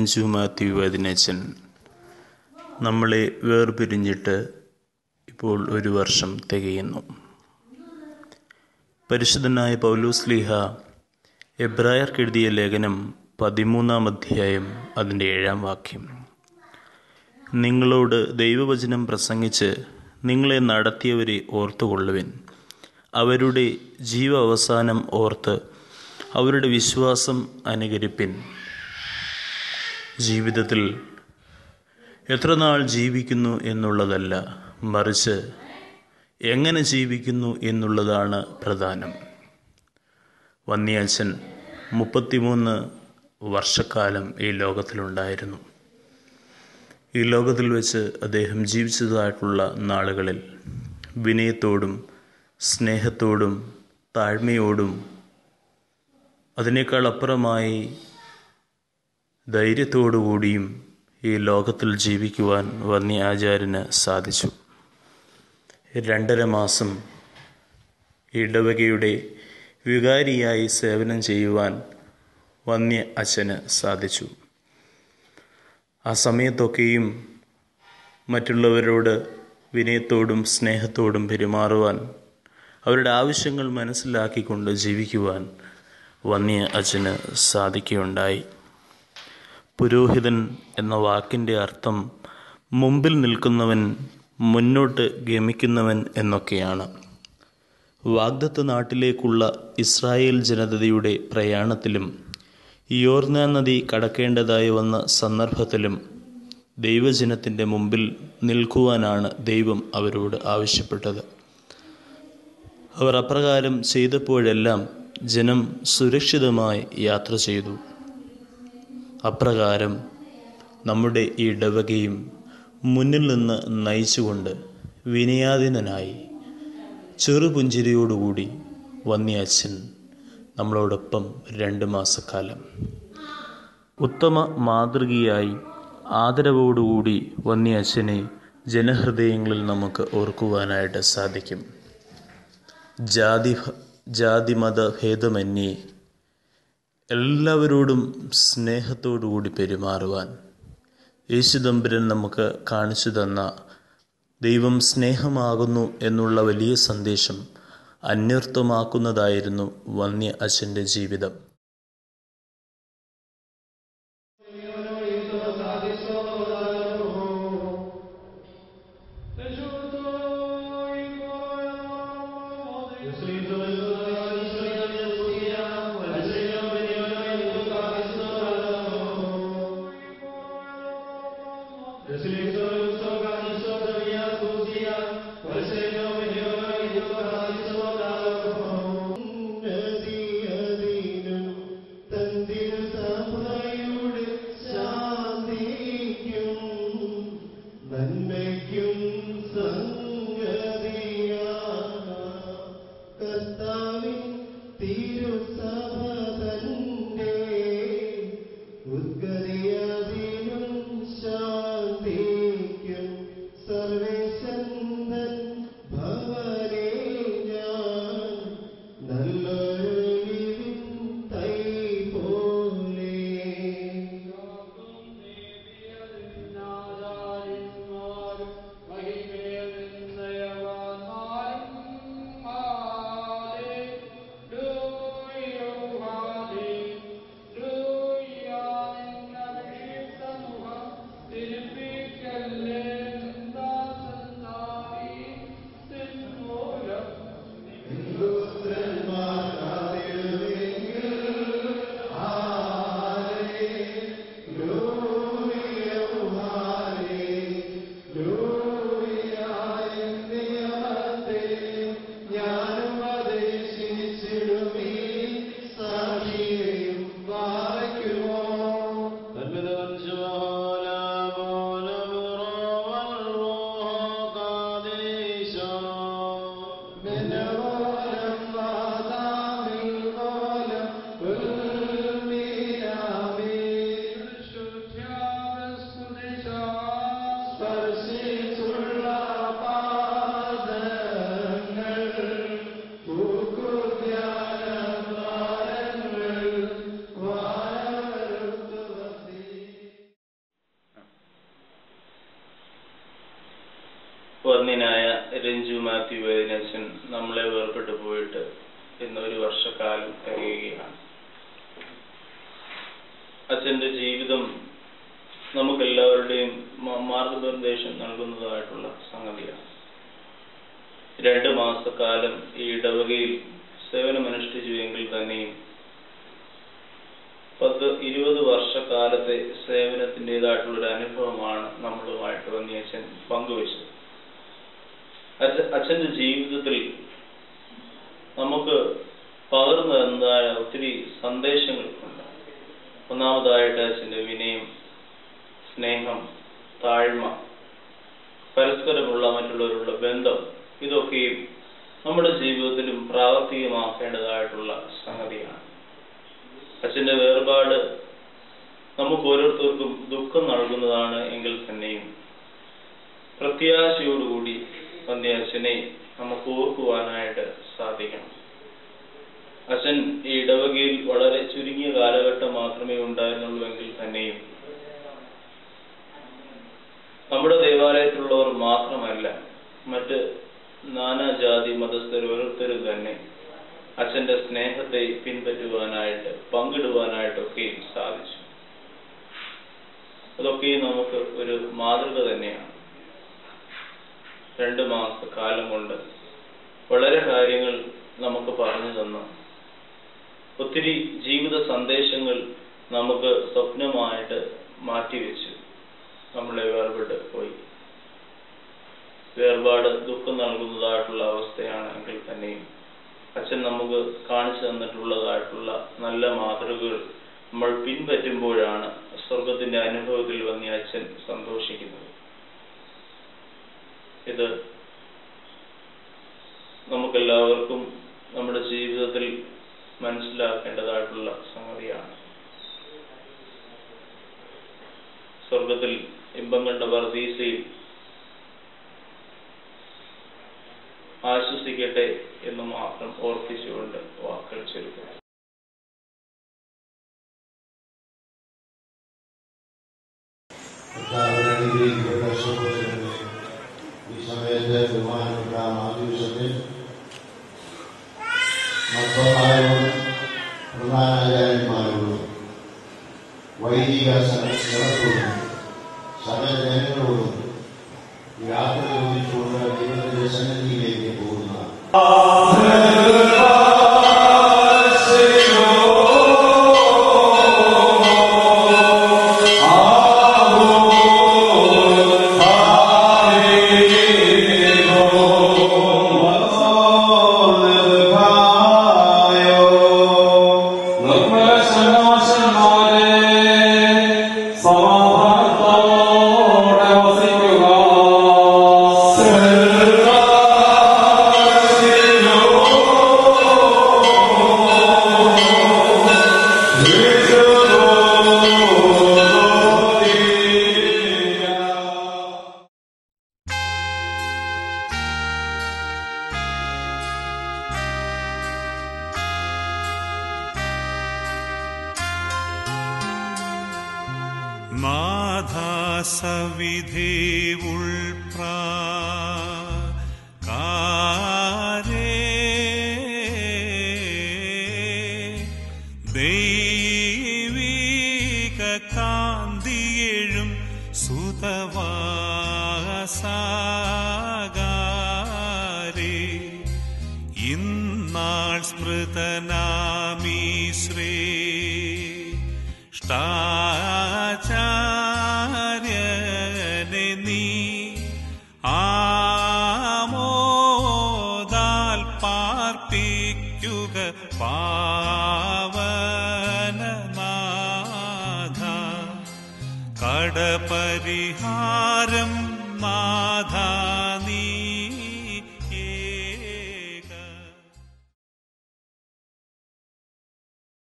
രഞ്ജു മാത്യു വതിനച്ചൻ നമ്മളെ വേർപിരിഞ്ഞിട്ട് ഇപ്പോൾ ഒരു വർഷം തികയുന്നു പരിശുദ്ധനായ പൗലൂസ് ലീഹ എബ്രായർക്കെഴുതിയ ലേഖനം പതിമൂന്നാം അധ്യായം അതിൻ്റെ ഏഴാം വാക്യം നിങ്ങളോട് ദൈവവചനം പ്രസംഗിച്ച് നിങ്ങളെ നടത്തിയവരെ ഓർത്തുകൊള്ളുവിൻ അവരുടെ ജീവ അവസാനം ഓർത്ത് അവരുടെ വിശ്വാസം അനുകരിപ്പിൻ ജീവിതത്തിൽ എത്ര നാൾ ജീവിക്കുന്നു എന്നുള്ളതല്ല മറിച്ച് എങ്ങനെ ജീവിക്കുന്നു എന്നുള്ളതാണ് പ്രധാനം വന്യാച്ചൻ മുപ്പത്തിമൂന്ന് വർഷക്കാലം ഈ ലോകത്തിലുണ്ടായിരുന്നു ഈ ലോകത്തിൽ വെച്ച് അദ്ദേഹം ജീവിച്ചതായിട്ടുള്ള നാളുകളിൽ വിനയത്തോടും സ്നേഹത്തോടും താഴ്മയോടും അതിനേക്കാൾ അപ്പുറമായി ധൈര്യത്തോടുകൂടിയും ഈ ലോകത്തിൽ ജീവിക്കുവാൻ വന്യ ആചാര്യന് സാധിച്ചു രണ്ടര മാസം ഇടവകയുടെ വികാരിയായി സേവനം ചെയ്യുവാൻ വന്യ അച്ഛന് സാധിച്ചു ആ സമയത്തൊക്കെയും മറ്റുള്ളവരോട് വിനയത്തോടും സ്നേഹത്തോടും പെരുമാറുവാൻ അവരുടെ ആവശ്യങ്ങൾ മനസ്സിലാക്കിക്കൊണ്ട് ജീവിക്കുവാൻ വന്യ അച്ഛന് സാധിക്കുകയുണ്ടായി പുരോഹിതൻ എന്ന വാക്കിൻ്റെ അർത്ഥം മുമ്പിൽ നിൽക്കുന്നവൻ മുന്നോട്ട് ഗമിക്കുന്നവൻ എന്നൊക്കെയാണ് വാഗ്ദത്ത നാട്ടിലേക്കുള്ള ഇസ്രായേൽ ജനതയുടെ പ്രയാണത്തിലും യോർന നദി കടക്കേണ്ടതായി വന്ന സന്ദർഭത്തിലും ദൈവജനത്തിൻ്റെ മുമ്പിൽ നിൽക്കുവാനാണ് ദൈവം അവരോട് ആവശ്യപ്പെട്ടത് അവർ അപ്രകാരം ചെയ്തപ്പോഴെല്ലാം ജനം സുരക്ഷിതമായി യാത്ര ചെയ്തു അപ്രകാരം നമ്മുടെ ഈ ഇടവകയും മുന്നിൽ നിന്ന് നയിച്ചുകൊണ്ട് വിനയാധീനനായി ചെറുപുഞ്ചിരിയോടുകൂടി വന്യാച്ചൻ നമ്മളോടൊപ്പം രണ്ട് മാസക്കാലം ഉത്തമ മാതൃകയായി ആദരവോടുകൂടി വന്യാച്ചനെ ജനഹൃദയങ്ങളിൽ നമുക്ക് ഓർക്കുവാനായിട്ട് സാധിക്കും ജാതി ജാതിമത ഭേദമന്യേ എല്ലാവരോടും സ്നേഹത്തോടുകൂടി പെരുമാറുവാൻ യേശുദമ്പരൻ നമുക്ക് കാണിച്ചു തന്ന ദൈവം സ്നേഹമാകുന്നു എന്നുള്ള വലിയ സന്ദേശം അന്വർത്ഥമാക്കുന്നതായിരുന്നു വന്യ അച്ഛൻ്റെ ജീവിതം Thank you. വന്യനായ രഞ്ജു മാത്യു വേദിനച്ചൻ നമ്മളെ വേർപെട്ടു പോയിട്ട് ഇന്ന് ഒരു വർഷക്കാലം കഴിയുകയാണ് അച്ഛന്റെ ജീവിതം നമുക്കെല്ലാവരുടെയും മ- മാർഗനിർദ്ദേശം നൽകുന്നതായിട്ടുള്ള സംഗതിയാണ് രണ്ട് മാസക്കാലം ഈ ഇടവകയിൽ സേവനമനുഷ്ഠിച്ചു എങ്കിൽ തന്നെയും പത്ത് ഇരുപത് വർഷക്കാലത്തെ സേവനത്തിൻ്റെതായിട്ടുള്ള ഒരു അനുഭവമാണ് നമ്മളുമായിട്ട് വന്യച്ഛൻ പങ്കുവച്ചത് അച്ഛ അച്ഛൻ്റെ ജീവിതത്തിൽ നമുക്ക് പകർന്നു തന്നതായ ഒത്തിരി സന്ദേശങ്ങളുണ്ട് ഒന്നാമതായിട്ട് അച്ഛൻ്റെ വിനയം സ്നേഹം താഴ്മ പരസ്പരമുള്ള മറ്റുള്ളവരുള്ള ബന്ധം ഇതൊക്കെയും നമ്മുടെ ജീവിതത്തിലും പ്രാവർത്തികമാക്കേണ്ടതായിട്ടുള്ള സംഗതിയാണ് അച്ഛൻ്റെ വേർപാട് നമുക്ക് ഓരോരുത്തർക്കും ദുഃഖം നൽകുന്നതാണ് എങ്കിൽ തന്നെയും പ്രത്യാശയോടുകൂടി വന്യ അച്ഛനെ നമുക്ക് ഓർക്കുവാനായിട്ട് സാധിക്കണം അച്ഛൻ ഈ ഇടവകയിൽ വളരെ ചുരുങ്ങിയ കാലഘട്ടം മാത്രമേ ഉണ്ടായിരുന്നുള്ളൂ എങ്കിൽ തന്നെയും നമ്മുടെ ദേവാലയത്തിലുള്ളവർ മാത്രമല്ല മറ്റ് നാനാജാതി മതസ്ഥർ ഓരോരുത്തരും തന്നെ അച്ഛന്റെ സ്നേഹത്തെ പിൻപറ്റുവാനായിട്ട് പങ്കിടുവാനായിട്ടൊക്കെയും സാധിച്ചു അതൊക്കെയും നമുക്ക് ഒരു മാതൃക തന്നെയാണ് രണ്ട് മാസ കാലം കൊണ്ട് വളരെ കാര്യങ്ങൾ നമുക്ക് പറഞ്ഞു തന്നു ഒത്തിരി ജീവിത സന്ദേശങ്ങൾ നമുക്ക് സ്വപ്നമായിട്ട് മാറ്റിവെച്ചു നമ്മളെ വേർപെട്ട് പോയി വേർപാട് ദുഃഖം നൽകുന്നതായിട്ടുള്ള അവസ്ഥയാണെങ്കിൽ തന്നെയും അച്ഛൻ നമുക്ക് കാണിച്ചു തന്നിട്ടുള്ളതായിട്ടുള്ള നല്ല മാതൃകകൾ നമ്മൾ പിൻപറ്റുമ്പോഴാണ് സ്വർഗത്തിന്റെ അനുഭവത്തിൽ വന്ന് ഈ അച്ഛൻ സന്തോഷിക്കുന്നത് ഇത് നമുക്കെല്ലാവർക്കും നമ്മുടെ ജീവിതത്തിൽ മനസ്സിലാക്കേണ്ടതായിട്ടുള്ള സംഗതിയാണ് സ്വർഗത്തിൽ ഇമ്പം കണ്ട പർദീസയിൽ ആശ്വസിക്കട്ടെ എന്ന് മാത്രം ഓർപ്പിച്ചുകൊണ്ട് വാക്കുകൾ ചുരുക്കുന്നു കർത്താവിനെ അനുഗ്രഹിക്കപ്പെട്ട സഹോദരങ്ങളെ, ഈ സമയത്ത് ബഹുമാനപ്പെട്ട മാധ്യൂസത്തിൽ മക്കളായോടും പ്രധാനാചാര്യന്മാരോടും വൈദിക സദസ്യരോടും സഹജനങ്ങളോടും യാത്ര ചോദിച്ചുകൊണ്ട് ദൈവത്തിന്റെ സന്നിധിയിലേക്ക് പോകുന്ന നാഥാസവിധേ ഉൾപ്രാ കാരേ ദൈവിക കാന്തിയെഴും സുതവാസാകാരേ ഇന്നാൾ സ്മൃതനാമീ ശ്രീ ഷ്ടാചാര്യനെ നീ ആമോദാൽ പാർപ്പിക്കുക പാവനനാഥ കടപരിഹാരം നാഥ